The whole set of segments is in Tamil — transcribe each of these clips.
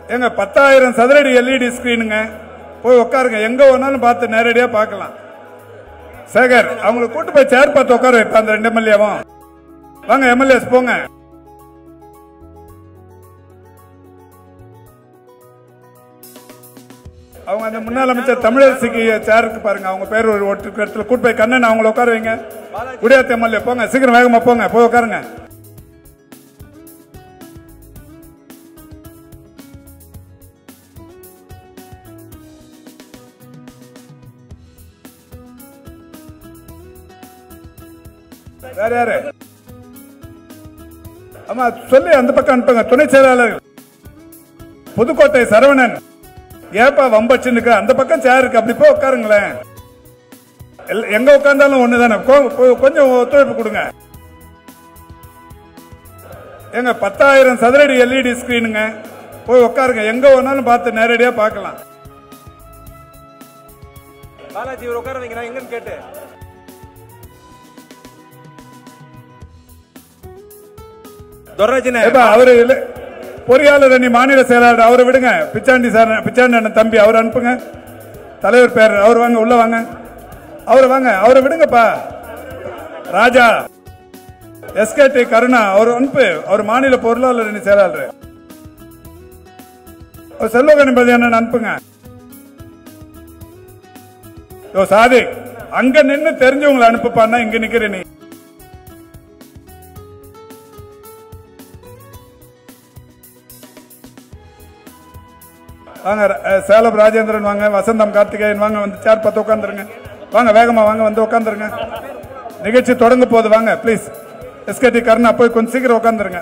ஏங்க பத்தாயிரம் சதுரடி எல்இடி ஸ்கிரீனுங்க போய் உட்காருங்க எங்க வேணாலும் பார்த்து நேரடியா பார்க்கலாம் சேகர் அவங்களை கூட்டு போய் சேர் பார்த்து உட்கார வைப்ப அந்த ரெண்டு எம்எல்ஏவும் வாங்க எம்எல்ஏஸ் போங்க அவங்க அந்த முன்னாள் அமைச்சர் தமிழரசிக்கு சேருக்கு பாருங்க அவங்க பேர் ஒரு ஒட்டு இடத்துல கூட்டு போய் கண்ணன் அவங்கள உட்கார வைங்க குடியாத்த எம்எல்ஏ போங்க சீக்கிரம் வேகமா போங்க போய் உட்காருங்க வேற யாரு ஆமா சொல்லி அந்த பக்கம் அனுப்புங்க துணை செயலாளர் புதுக்கோட்டை சரவணன் ஏப்பா வம்பச்சுன்னு இருக்க? அந்த பக்கம் சேர் இருக்கு அப்படி போய் உட்காருங்களேன் எல்ல- எங்க உட்கார்ந்தாலும் ஒண்ணுதானே கொ- கொ- கொஞ்சம் ஒத்துழைப்பு கொடுங்க ஏங்க பத்தாயிரம் சதுரடி எல்இடி ஸ்கிரீனுங்க போய் உட்காருங்க எங்க வேணாலும் பார்த்து நேரடியா பார்க்கலாம் பாலாஜி இவர் உட்கார வைங்க நான் எங்கன்னு கேட்டு துரராஜனே ஏப்பா அவரு இல்ல- பொறியாளர் அணி மாநில செயலாளர் அவரை விடுங்க பிச்சாண்டி சார் பிச்சாண்டி அண்ணன் தம்பி அவர் அனுப்புங்க தலைவர் பேர் அவர் வாங்க உள்ள வாங்க அவர் வாங்க அவரை விடுங்கப்பா ராஜா எஸ்கேடி கருணா அவர் அனுப்பு அவர் மாநில பொருளாளர் அணி செயலாளர் அவர் செல்வ கணபதி அண்ணன் அனுப்புங்க யோ சாதிக் அங்க நின்னு தெரிஞ்சவங்களை அனுப்புப்பான்னா இங்க நிக்கிற நீ வாங்க அஹ், சேலம் ராஜேந்திரன் வாங்க வசந்தம் கார்த்திகேயன் வாங்க வந்து சேர் பார்த்து உட்காந்துருங்க வாங்க வேகமா வாங்க வந்து உட்காந்துருங்க நிகழ்ச்சி தொடங்க போகுது வாங்க ப்ளீஸ் எஸ்கேடி கருணா போய் கொஞ்சம் சீக்கிரம் உட்காந்துருங்க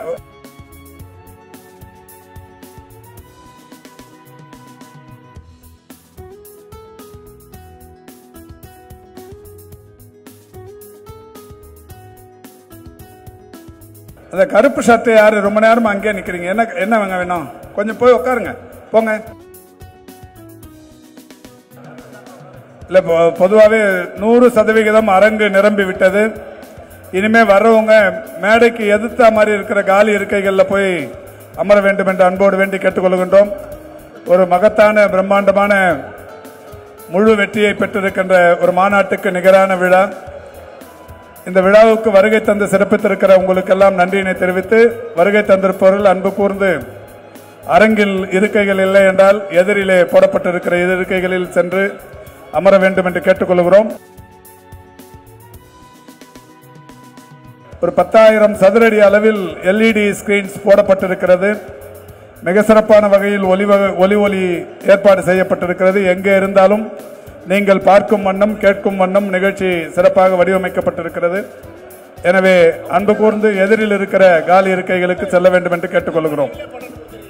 அந்த கருப்பு ஷர்ட் யாரு ரொம்ப நேரமா அங்கேயே நிக்கிறீங்க என்ன என்ன வாங்க வேணும் கொஞ்சம் போய் உட்காருங்க போங்க இல்ல பொ- பொதுவாவே நூறு சதவிகிதம் அரங்கு நிரம்பி விட்டது இனிமே வர்றவங்க மேடைக்கு எதிர்த்த மாதிரி இருக்கிற காலி இருக்கைகள்ல போய் அமர வேண்டும் என்று அன்போடு வேண்டி கேட்டுக்கொள்கின்றோம் ஒரு மகத்தான பிரம்மாண்டமான முழு வெற்றியை பெற்றிருக்கின்ற ஒரு மாநாட்டுக்கு நிகரான விழா இந்த விழாவுக்கு வருகை தந்து சிறப்பித்திருக்கிற உங்களுக்கெல்லாம் நன்றியினை தெரிவித்து வருகை தந்திருப்பவர்கள் அன்பு கூர்ந்து அரங்கில் இருக்கைகள் இல்லை என்றால் எதிரிலே போடப்பட்டிருக்கிற இருக்கைகளில் சென்று அமர வேண்டும் என்று கேட்டுக்கொள்கிறோம் ஒரு பத்தாயிரம் சதுரடி அளவில் எல்இடி ஸ்கிரீன்ஸ் போடப்பட்டிருக்கிறது மிக சிறப்பான வகையில் ஒலி வக- ஒலி ஒலி ஏற்பாடு செய்யப்பட்டிருக்கிறது எங்கே இருந்தாலும் நீங்கள் பார்க்கும் வண்ணம் கேட்கும் வண்ணம் நிகழ்ச்சி சிறப்பாக வடிவமைக்கப்பட்டிருக்கிறது எனவே அன்பு கூர்ந்து எதிரில் இருக்கிற காலி இருக்கைகளுக்கு செல்ல வேண்டும் என்று கேட்டுக்கொள்கிறோம்